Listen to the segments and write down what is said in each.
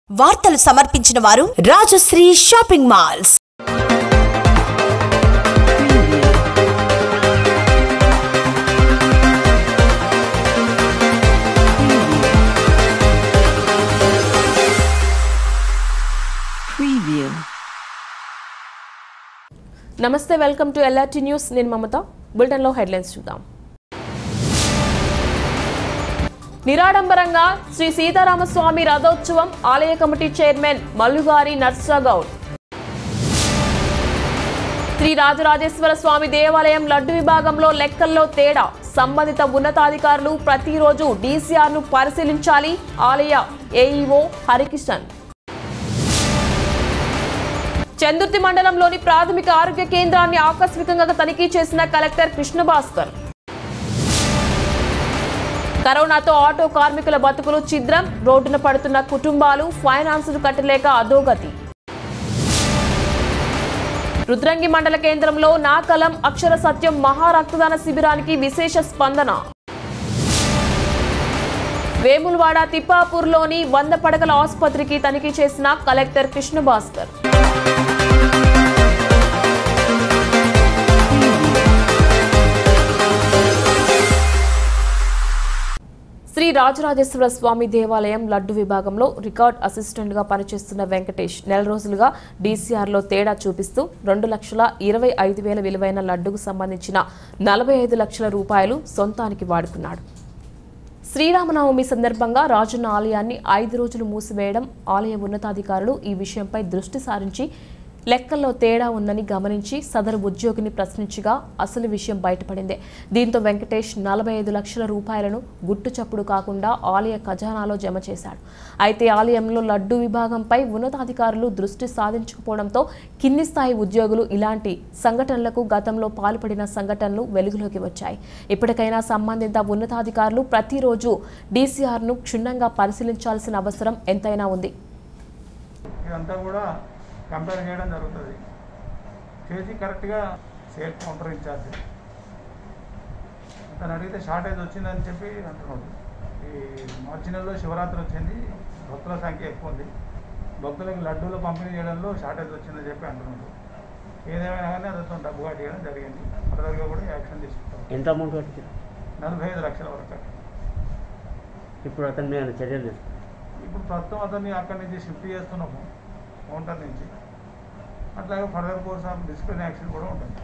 వార్తలు సమర్పించిన వారు రాజశ్రీ షాపింగ్ మాల్స్ Preview. నమస్తే వెల్కమ్ టు ఎల్ఆర్టీ న్యూస్ నేను మమత బులెటిన్లో హెడ్లైన్స్ చూద్దాం నిరాడంబరంగా శ్రీ సీతారామస్వామి రథోత్సవం ఆలయ కమిటీ చైర్మన్ మల్లుగారి నర్సగౌడ్ శ్రీ రాజరాజేశ్వర స్వామి దేవాలయం లడ్డు విభాగంలో లెక్కల్లో తేడా సంబంధిత ఉన్నతాధికారులు ప్రతిరోజు డీసీఆర్ను పరిశీలించాలి ఆలయ ఏఈఓ హరికిషన్ చందుర్తి మండలంలోని ప్రాథమిక ఆరోగ్య కేంద్రాన్ని ఆకస్మికంగా తనిఖీ చేసిన కలెక్టర్ కృష్ణ భాస్కర్ కరోనాతో ఆటో కార్మికుల బతుకులు ఛిద్రం రోడ్డున పడుతున్న కుటుంబాలు ఫైనాన్సులు కట్టలేక అధోగతి రుద్రంగి మండల కేంద్రంలో నాకలం అక్షర సత్యం మహారక్తదాన శిబిరానికి విశేష స్పందన వేములవాడ తిప్పాపూర్లోని వంద పడకల ఆసుపత్రికి తనిఖీ చేసిన కలెక్టర్ కృష్ణ భాస్కర్ శ్రీ రాజరాజేశ్వర స్వామి దేవాలయం లడ్డు విభాగంలో రికార్డ్ అసిస్టెంట్గా పనిచేస్తున్న వెంకటేష్ నెల రోజులుగా డీసీఆర్లో తేడా చూపిస్తూ రెండు లక్షల ఇరవై ఐదు వేల విలువైన లడ్డుకు సంబంధించిన నలభై ఐదు లక్షల రూపాయలు సొంతానికి వాడుకున్నాడు శ్రీరామనవమి సందర్భంగా రాజన్న ఆలయాన్ని ఐదు రోజులు మూసివేయడం ఆలయ ఉన్నతాధికారులు ఈ విషయంపై దృష్టి సారించి లెక్కల్లో తేడా ఉందని గమనించి సదరు ఉద్యోగిని ప్రశ్నించగా అసలు విషయం బయటపడింది దీంతో వెంకటేష్ నలభై ఐదు లక్షల రూపాయలను గుట్టు చప్పుడు కాకుండా ఆలయ ఖజానాలో జమ చేశాడు అయితే ఆలయంలో లడ్డు విభాగంపై ఉన్నతాధికారులు దృష్టి సాధించకపోవడంతో కింది స్థాయి ఉద్యోగులు ఇలాంటి సంఘటనలకు గతంలో పాల్పడిన సంఘటనలు వెలుగులోకి వచ్చాయి ఇప్పటికైనా సంబంధిత ఉన్నతాధికారులు ప్రతిరోజు డీసీఆర్ను క్షుణ్ణంగా పరిశీలించాల్సిన అవసరం ఎంతైనా ఉంది ఇదంతా కూడా కంపేర్ చేయడం జరుగుతుంది చేసి కరెక్ట్గా సేల్ కౌంటర్ ఇన్ఛార్జ్ అతను అడిగితే షార్టేజ్ వచ్చిందని చెప్పి అంటున్నాడు ఈ మార్చి నెలలో శివరాత్రి వచ్చింది భక్తుల సంఖ్య ఎక్కువ ఉంది భక్తులకు లడ్డూలు పంపిణీ చేయడంలో షార్టేజ్ వచ్చిందని చెప్పి అంటున్నాడు ఏదేమైనా కానీ అతను డబ్బు కట్టేయడం జరిగింది ఫర్దర్గా కూడా యాక్షన్ తీసుకుంటాం ఎంత అమౌంట్ కట్టించారు నలభై ఐదు లక్షల వరకు ఇప్పుడు అతని మీద చర్యలు తీసుకున్నారు ఇప్పుడు ప్రస్తుతం అతన్ని అక్కడి నుంచి షిఫ్ట్ చేస్తున్నాము కౌంటర్ నుంచి అట్లాగే further course of discipline action కూడా ఉంటుంది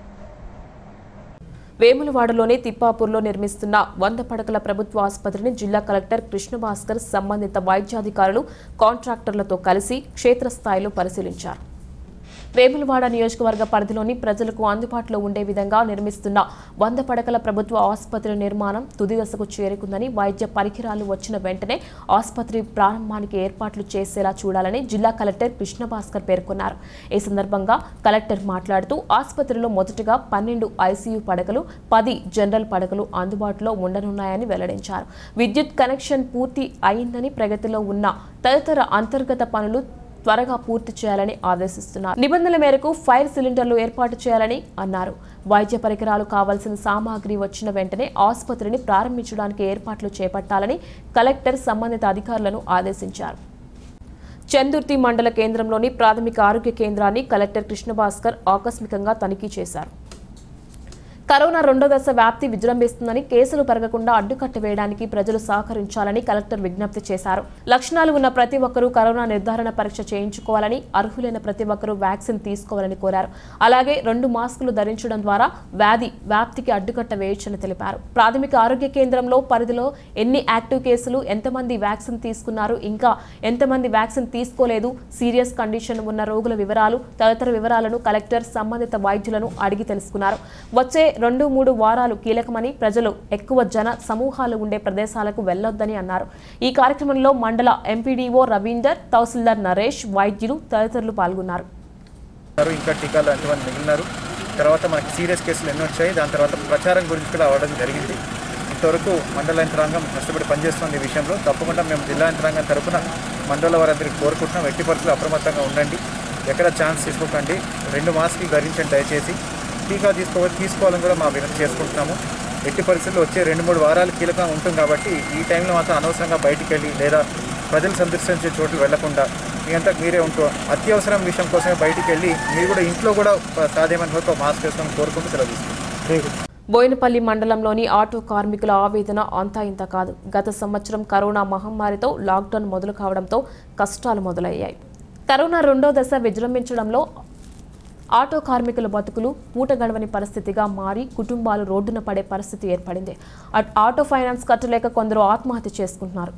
వేములవాడలోని తిప్పాపూర్లో నిర్మిస్తున్న వంద పడకల ప్రభుత్వ ఆసుపత్రిని జిల్లా కలెక్టర్ కృష్ణ భాస్కర్ సంబంధిత వైద్యాధికారులు కాంట్రాక్టర్లతో కలిసి క్షేత్రస్థాయిలో పరిశీలించారు వేములవాడ నియోజకవర్గ పరిధిలోని ప్రజలకు అందుబాటులో ఉండే విధంగా నిర్మిస్తున్న వంద పడకల ప్రభుత్వ ఆసుపత్రి నిర్మాణం తుది దశకు చేరుకుందని వైద్య పరికరాలు వచ్చిన వెంటనే ఆసుపత్రి ప్రారంభానికి ఏర్పాట్లు చేసేలా చూడాలని జిల్లా కలెక్టర్ కృష్ణ భాస్కర్ పేర్కొన్నారు ఈ సందర్భంగా కలెక్టర్ మాట్లాడుతూ ఆసుపత్రిలో మొదటగా పన్నెండు ఐసీయూ పడకలు పది జనరల్ పడకలు అందుబాటులో ఉండనున్నాయని వెల్లడించారు విద్యుత్ కనెక్షన్ పూర్తి అయిందని ప్రగతిలో ఉన్న తదితర అంతర్గత పనులు త్వరగా పూర్తి చేయాలని ఆదేశిస్తున్నారు నిబంధనల మేరకు ఫైర్ సిలిండర్లు ఏర్పాటు చేయాలని అన్నారు వైద్య పరికరాలు కావాల్సిన సామాగ్రి వచ్చిన వెంటనే ఆసుపత్రిని ప్రారంభించడానికి ఏర్పాట్లు చేపట్టాలని కలెక్టర్ సంబంధిత అధికారులను ఆదేశించారు చందుర్తి మండల కేంద్రంలోని ప్రాథమిక ఆరోగ్య కేంద్రాన్ని కలెక్టర్ కృష్ణభాస్కర్ ఆకస్మికంగా తనిఖీ చేశారు కరోనా రెండో దశ వ్యాప్తి విజృంభిస్తుందని కేసులు పెరగకుండా అడ్డుకట్ట వేయడానికి ప్రజలు సహకరించాలని కలెక్టర్ విజ్ఞప్తి చేశారు లక్షణాలు ఉన్న ప్రతి ఒక్కరూ కరోనా నిర్ధారణ పరీక్ష చేయించుకోవాలని అర్హులైన ప్రతి ఒక్కరూ వ్యాక్సిన్ తీసుకోవాలని కోరారు అలాగే రెండు మాస్కులు ధరించడం ద్వారా వ్యాధి వ్యాప్తికి అడ్డుకట్ట వేయొచ్చని తెలిపారు ప్రాథమిక ఆరోగ్య కేంద్రంలో పరిధిలో ఎన్ని యాక్టివ్ కేసులు ఎంతమంది వ్యాక్సిన్ తీసుకున్నారు ఇంకా ఎంతమంది వ్యాక్సిన్ తీసుకోలేదు సీరియస్ కండిషన్ ఉన్న రోగుల వివరాలు తదితర వివరాలను కలెక్టర్ సంబంధిత వైద్యులను అడిగి తెలుసుకున్నారు వచ్చే రెండు మూడు వారాలు కీలకమని ప్రజలు ఎక్కువ జన సమూహాలు ఉండే ప్రదేశాలకు వెళ్లొద్దని అన్నారు ఈ కార్యక్రమంలో మండల ఎంపీడీఓ రవీందర్ తహసీల్దార్ నరేష్ వైద్యులు తదితరులు పాల్గొన్నారు ఉన్నారు ఇంకా టీకాలు లాంటివన్నీ మిగిలినారు తర్వాత మనకి సీరియస్ కేసులు ఎన్నో వచ్చాయి దాని తర్వాత ప్రచారం గురించి కూడా అవ్వడం జరిగింది ఇంతవరకు మండల యంత్రాంగం కష్టపడి పనిచేస్తుంది ఈ విషయంలో తప్పకుండా మేము జిల్లా యంత్రాంగం తరపున మండల వారందరికీ కోరుకుంటున్నాం ఎట్టి పరిస్థితులు అప్రమత్తంగా ఉండండి ఎక్కడ ఛాన్స్ తీసుకోకండి రెండు మాస్కులు ధరించండి దయచేసి టీకా తీసుకో తీసుకోవాలని కూడా మా వినతి చేసుకుంటున్నాము ఎట్టి పరిస్థితుల్లో వచ్చే రెండు మూడు వారాలు కీలకంగా ఉంటుంది కాబట్టి ఈ టైంలో మాత్రం అనవసరంగా బయటికి వెళ్ళి లేదా ప్రజలు సందర్శించే చోట్లు వెళ్లకుండా మీ అంతా మీరే ఉంటూ అత్యవసరం విషయం కోసమే బయటికి వెళ్ళి మీరు కూడా ఇంట్లో కూడా సాధ్యమైన వరకు మాస్క్ వేసుకొని కోరుకుంటూ సెలవు తీసుకుంటాం బోయినపల్లి మండలంలోని ఆటో కార్మికుల ఆవేదన అంతా ఇంత కాదు గత సంవత్సరం కరోనా మహమ్మారితో లాక్డౌన్ మొదలు కావడంతో కష్టాలు మొదలయ్యాయి కరోనా రెండో దశ విజృంభించడంలో ఆటో కార్మికుల బతుకులు పూట గడవని పరిస్థితిగా మారి కుటుంబాలు రోడ్డున పడే పరిస్థితి ఏర్పడింది అట్- ఆటో ఫైనాన్స్ కట్టలేక కొందరు ఆత్మహత్య చేసుకుంటున్నారు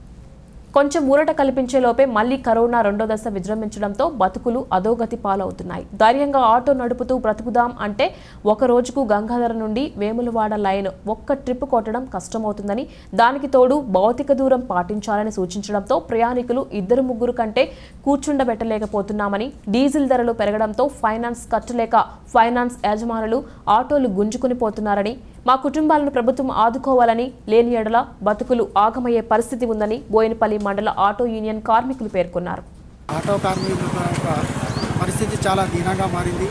కొంచెం ఊరట కల్పించే లోపే మళ్లీ కరోనా రెండో దశ విజృంభించడంతో బతుకులు అధోగతి పాలవుతున్నాయి ధైర్యంగా ఆటో నడుపుతూ బ్రతుకుదాం అంటే ఒక రోజుకు గంగాధర నుండి వేములవాడ లైన్ ఒక్క ట్రిప్ కొట్టడం కష్టమవుతుందని దానికి తోడు భౌతిక దూరం పాటించాలని సూచించడంతో ప్రయాణికులు ఇద్దరు ముగ్గురు కంటే కూర్చుండబెట్టలేకపోతున్నామని డీజిల్ ధరలు పెరగడంతో ఫైనాన్స్ కట్టలేక ఫైనాన్స్ యజమానులు ఆటోలు గుంజుకుని పోతున్నారని మా కుటుంబాలను ప్రభుత్వం ఆదుకోవాలని లేని ఎడల బతుకులు ఆగమయ్యే పరిస్థితి ఉందని బోయినపల్లి మండల ఆటో యూనియన్ కార్మికులు పేర్కొన్నారు ఆటో కార్మికుల యొక్క పరిస్థితి చాలా దీనంగా మారింది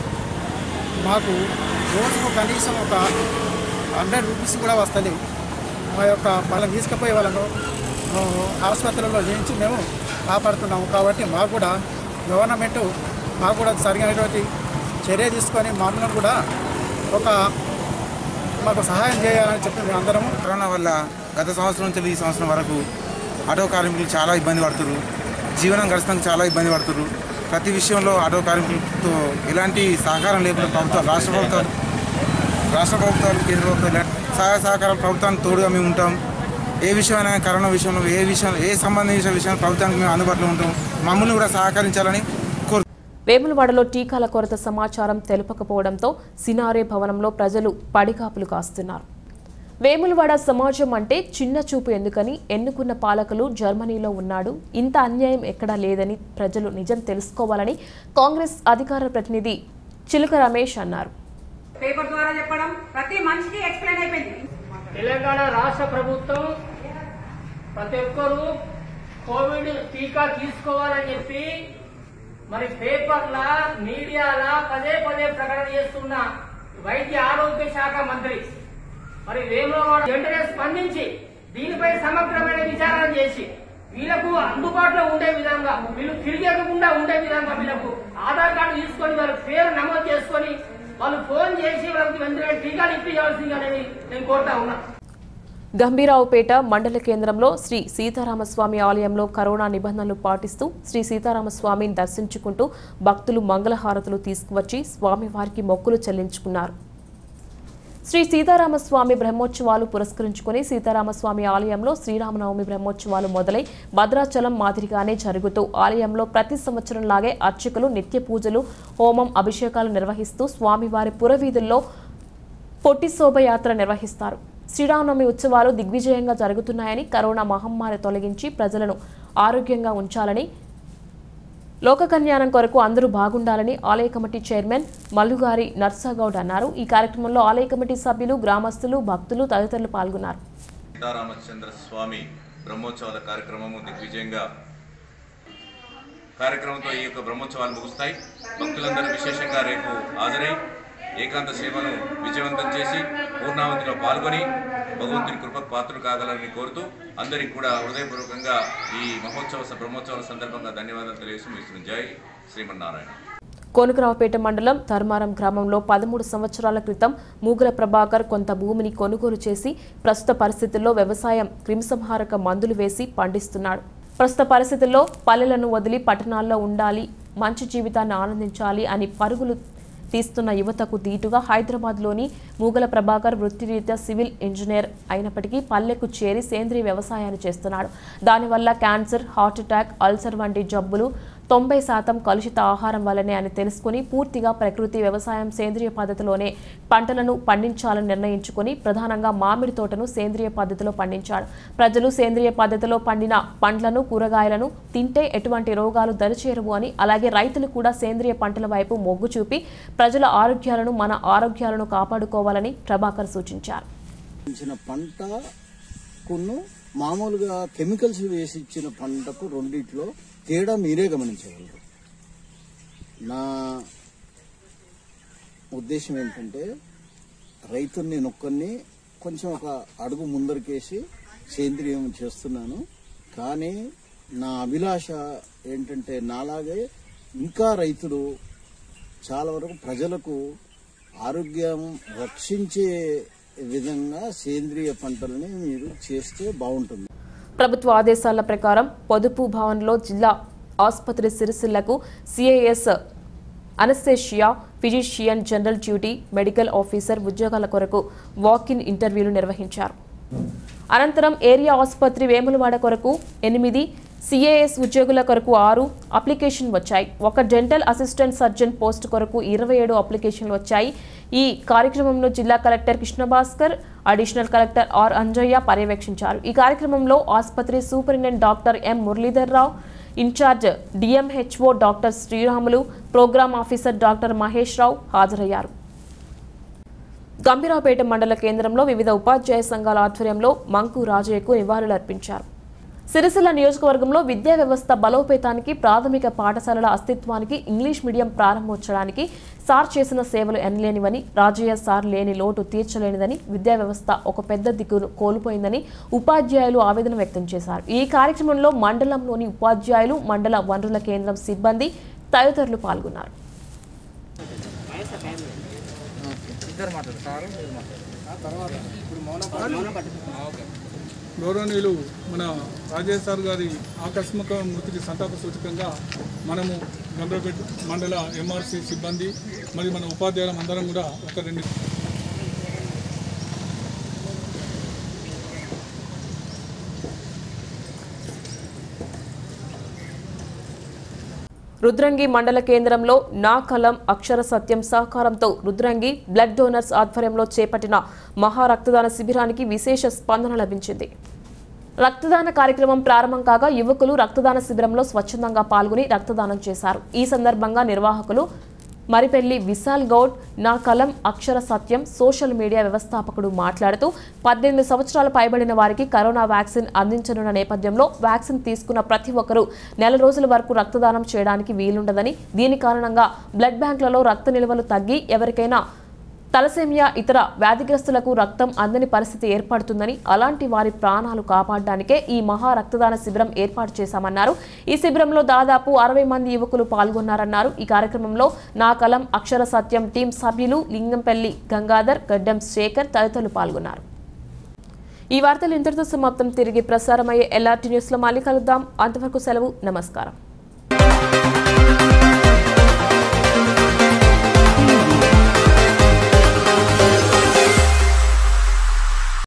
మాకు రోజుకు కనీసం ఒక హండ్రెడ్ రూపీస్ కూడా వస్తలేవు మా యొక్క వాళ్ళని తీసుకుపోయే వాళ్ళను ఆ, ఆసుపత్రుల్లో చేయించి మేము కాపాడుతున్నాము కాబట్టి మాకు కూడా గవర్నమెంట్ మాకు కూడా సరైనటువంటి చర్య తీసుకొని మమ్మల్ని కూడా ఒక మాకు సహాయం చేయాలని చెప్పి మేము అందరము కరోనా వల్ల గత సంవత్సరం నుంచి ఈ సంవత్సరం వరకు ఆటో కార్మికులు చాలా ఇబ్బంది పడుతున్నారు జీవనం గడచడానికి చాలా ఇబ్బంది పడుతున్నారు ప్రతి విషయంలో ఆటో కార్మికులతో ఎలాంటి సహకారం లేకుండా ప్రభుత్వం రాష్ట్ర ప్రభుత్వాలు రాష్ట్ర ప్రభుత్వాలు కేంద్ర ప్రభుత్వాలు ఇలాంటి సహాయ సహకారం ప్రభుత్వానికి తోడుగా మేము ఉంటాం ఏ విషయమైనా కరోనా విషయంలో ఏ విషయం ఏ సంబంధించిన విషయం ప్రభుత్వానికి మేము అందుబాటులో ఉంటాం మమ్మల్ని కూడా సహకరించాలని కోరు వేములవాడలో టీకాల కొరత సమాచారం తెలుపకపోవడంతో సినారే భవనంలో ప్రజలు పడిగాపులు కాస్తున్నారు వేములవాడ సమాజం అంటే చిన్న చూపు ఎందుకని ఎన్నుకున్న పాలకులు జర్మనీలో ఉన్నాడు ఇంత అన్యాయం ఎక్కడా లేదని ప్రజలు నిజం తెలుసుకోవాలని కాంగ్రెస్ అధికార ప్రతినిధి చిలుక రమేష్ అన్నారు పేపర్ ద్వారా చెప్పడం ప్రతి మనిషికి ఎక్స్ప్లెయిన్ అయిపోయింది తెలంగాణ రాష్ట్ర ప్రభుత్వం ప్రతి ఒక్కరూ కోవిడ్ టీకా తీసుకోవాలని చెప్పి మరి పేపర్ల మీడియాల పదే పదే ప్రకటన చేస్తున్న వైద్య ఆరోగ్య శాఖ మంత్రి మరి వేములవాడ వెంటనే స్పందించి దీనిపై సమగ్రమైన విచారణ చేసి వీళ్ళకు అందుబాటులో ఉండే విధంగా వీళ్ళు తిరిగకుండా ఉండే విధంగా వీళ్ళకు ఆధార్ కార్డు తీసుకొని వాళ్ళ పేరు నమోదు చేసుకొని వాళ్ళు ఫోన్ చేసి వాళ్ళకి వెంటనే టీకాలు ఇప్పించాల్సింది అనేది నేను కోరుతా ఉన్నా గంభీరావుపేట మండల కేంద్రంలో శ్రీ సీతారామస్వామి ఆలయంలో కరోనా నిబంధనలు పాటిస్తూ శ్రీ సీతారామస్వామిని దర్శించుకుంటూ భక్తులు మంగళహారతులు తీసుకువచ్చి స్వామివారికి మొక్కులు చెల్లించుకున్నారు శ్రీ సీతారామస్వామి బ్రహ్మోత్సవాలు పురస్కరించుకుని సీతారామస్వామి ఆలయంలో శ్రీరామనవమి బ్రహ్మోత్సవాలు మొదలై భద్రాచలం మాదిరిగానే జరుగుతూ ఆలయంలో ప్రతి సంవత్సరంలాగే అర్చకులు నిత్య పూజలు హోమం అభిషేకాలు నిర్వహిస్తూ స్వామివారి పురవీధుల్లో పొట్టి శోభయాత్ర నిర్వహిస్తారు శ్రీరామనవమి ఉత్సవాలు దిగ్విజయంగా జరుగుతున్నాయని కరోనా మహమ్మారి తొలగించి ప్రజలను ఆరోగ్యంగా ఉంచాలని లోక కళ్యాణం కొరకు అందరూ బాగుండాలని ఆలయ కమిటీ చైర్మన్ మల్లుగారి నర్సాగౌడ్ అన్నారు ఈ కార్యక్రమంలో ఆలయ కమిటీ సభ్యులు గ్రామస్తులు భక్తులు తదితరులు పాల్గొన్నారు సీతారామచంద్ర స్వామి బ్రహ్మోత్సవాల కార్యక్రమము దిగ్విజయంగా కార్యక్రమంతో ఈ యొక్క బ్రహ్మోత్సవాలు ముగుస్తాయి భక్తులందరూ విశేషంగా రేపు హాజరై ఏకాంత సేవను విజయవంతం చేసి పూర్ణావతిలో పాల్గొని భగవంతుని కృపకు పాత్రలు కాగలని కోరుతూ అందరికీ కూడా హృదయపూర్వకంగా ఈ మహోత్సవ బ్రహ్మోత్సవాల సందర్భంగా ధన్యవాదాలు తెలియజేస్తూ ముగిస్తున్నాను. జై శ్రీమన్నారాయణ కోనుకరావుపేట మండలం ధర్మారం గ్రామంలో పదమూడు సంవత్సరాల క్రితం మూగల ప్రభాకర్ కొంత భూమిని కొనుగోలు చేసి ప్రస్తుత పరిస్థితుల్లో వ్యవసాయం క్రిమిసంహారక మందులు వేసి పండిస్తున్నాడు ప్రస్తుత పరిస్థితుల్లో పల్లెలను వదిలి పట్టణాల్లో ఉండాలి మంచి జీవితాన్ని ఆనందించాలి అని పరుగులు తీస్తున్న యువతకు దీటుగా హైదరాబాద్లోని మూగల ప్రభాకర్ వృత్తిరీత్యా సివిల్ ఇంజనీర్ అయినప్పటికీ పల్లెకు చేరి సేంద్రీయ వ్యవసాయాన్ని చేస్తున్నాడు దానివల్ల క్యాన్సర్ హార్ట్ అటాక్ అల్సర్ వంటి జబ్బులు తొంభై శాతం కలుషిత ఆహారం వల్లనే అని తెలుసుకుని పూర్తిగా ప్రకృతి వ్యవసాయం సేంద్రియ పద్ధతిలోనే పంటలను పండించాలని నిర్ణయించుకొని ప్రధానంగా మామిడి తోటను సేంద్రియ పద్ధతిలో పండించాడు ప్రజలు సేంద్రియ పద్ధతిలో పండిన పండ్లను కూరగాయలను తింటే ఎటువంటి రోగాలు దరిచేరవు అని అలాగే రైతులు కూడా సేంద్రియ పంటల వైపు మొగ్గు చూపి ప్రజల ఆరోగ్యాలను మన ఆరోగ్యాలను కాపాడుకోవాలని ప్రభాకర్ సూచించారు ఇచ్చిన పంట కొన్ను మామూలుగా కెమికల్స్ వేసి ఇచ్చిన పంటకు రెండిట్లో తేడా మీరే గమనించగలరు నా ఉద్దేశం ఏంటంటే రైతుని నేను ఒక్కరిని కొంచెం ఒక అడుగు ముందరికేసి సేంద్రియం చేస్తున్నాను కానీ నా అభిలాష ఏంటంటే నాలాగే ఇంకా రైతులు చాలా వరకు ప్రజలకు ఆరోగ్యం రక్షించే విధంగా సేంద్రియ పంటలని మీరు చేస్తే బాగుంటుంది ప్రభుత్వ ఆదేశాల ప్రకారం పొదుపు భవన్లో జిల్లా ఆసుపత్రి సిరిసిల్లకు CIS anaesthesia physician general duty medical officer ఉద్యోగాల కొరకు వాక్-ఇన్ ఇంటర్వ్యూలు నిర్వహించారు అనంతరం ఏరియా ఆసుపత్రి వేములవాడ కొరకు ఎనిమిది సిఏఎస్ ఉద్యోగుల కొరకు ఆరు అప్లికేషన్ వచ్చాయి ఒక డెంటల్ అసిస్టెంట్ సర్జన్ పోస్ట్ కొరకు ఇరవై ఏడు అప్లికేషన్లు వచ్చాయి ఈ కార్యక్రమంలో జిల్లా collector Krishna Bhaskar additional collector R Anjaiah పర్యవేక్షించారు ఈ కార్యక్రమంలో ఆసుపత్రి superintendent doctor M Muralidhar Rao incharge DMHO doctor Sriramulu program officer doctor Mahesh Rao హాజరయ్యారు గంభీరావుపేట మండల కేంద్రంలో వివిధ ఉపాధ్యాయ సంఘాల ఆధ్వర్యంలో మంకు రాజయ్యకు నివాళులర్పించారు సిరిసిల్ల నియోజకవర్గంలో విద్యా వ్యవస్థ బలోపేతానికి ప్రాథమిక పాఠశాలల అస్తిత్వానికి ఇంగ్లీష్ మీడియం ప్రారంభోత్సవానికి సార్ చేసిన సేవలు ఎనలేనివని రాజయ్య సార్ లేని లోటు తీర్చలేనిదని విద్యా వ్యవస్థ ఒక పెద్ద దిక్కును కోల్పోయిందని ఉపాధ్యాయులు ఆవేదన వ్యక్తం చేశారు ఈ కార్యక్రమంలో మండలంలోని ఉపాధ్యాయులు మండల వనరుల కేంద్రం సిబ్బంది తదితరులు పాల్గొన్నారు గౌరవనీయులు మన రాజేష్ సార్ గారి ఆకస్మిక మృతికి సంతాప సూచకంగా మనము గంభీరపేట మండల ఎంఆర్సి సిబ్బంది మరియు మన ఉపాధ్యాయులం అందరం కూడా ఒక రెండు రుద్రంగి మండల కేంద్రంలో నా కలం అక్షర సత్యం సహకారంతో రుద్రంగి బ్లడ్ డోనర్స్ ఆధ్వర్యంలో చేపట్టిన మహా రక్తదాన శిబిరానికి విశేష స్పందన లభించింది రక్తదాన కార్యక్రమం ప్రారంభం కాగా యువకులు రక్తదాన శిబిరంలో స్వచ్ఛందంగా పాల్గొని రక్తదానం చేశారు ఈ సందర్భంగా నిర్వాహకులు మరిపెల్లి విశాల్ గౌడ్ నా కలం అక్షర సత్యం సోషల్ మీడియా వ్యవస్థాపకుడు మాట్లాడుతూ పద్దెనిమిది సంవత్సరాలు పైబడిన వారికి కరోనా వ్యాక్సిన్ అందించనున్న నేపథ్యంలో వ్యాక్సిన్ తీసుకున్న ప్రతి ఒక్కరూ నెల రోజుల వరకు రక్తదానం చేయడానికి వీలుండదని దీని కారణంగా బ్లడ్ బ్యాంకులలో రక్త నిల్వలు తగ్గి ఎవరికైనా తలసేమియా ఇతర వ్యాధిగ్రస్తులకు రక్తం అందని పరిస్థితి ఏర్పడుతుందని అలాంటి వారి ప్రాణాలు కాపాడడానికే ఈ మహా రక్తదాన శిబిరం ఏర్పాటు చేశామన్నారు ఈ శిబిరంలో దాదాపు అరవై మంది యువకులు పాల్గొన్నారన్నారు ఈ కార్యక్రమంలో నా కలం అక్షర సత్యం టీం సభ్యులు లింగంపల్లి గంగాధర్ గడ్డం శేఖర్ తదితరులు పాల్గొన్నారు ఈ వార్తలు ఇంతటితో సమాప్తం తిరిగి ప్రసారమయ్యే ఎల్ఆర్టీ న్యూస్లో మళ్ళీ కలుద్దాం అంతవరకు సెలవు నమస్కారం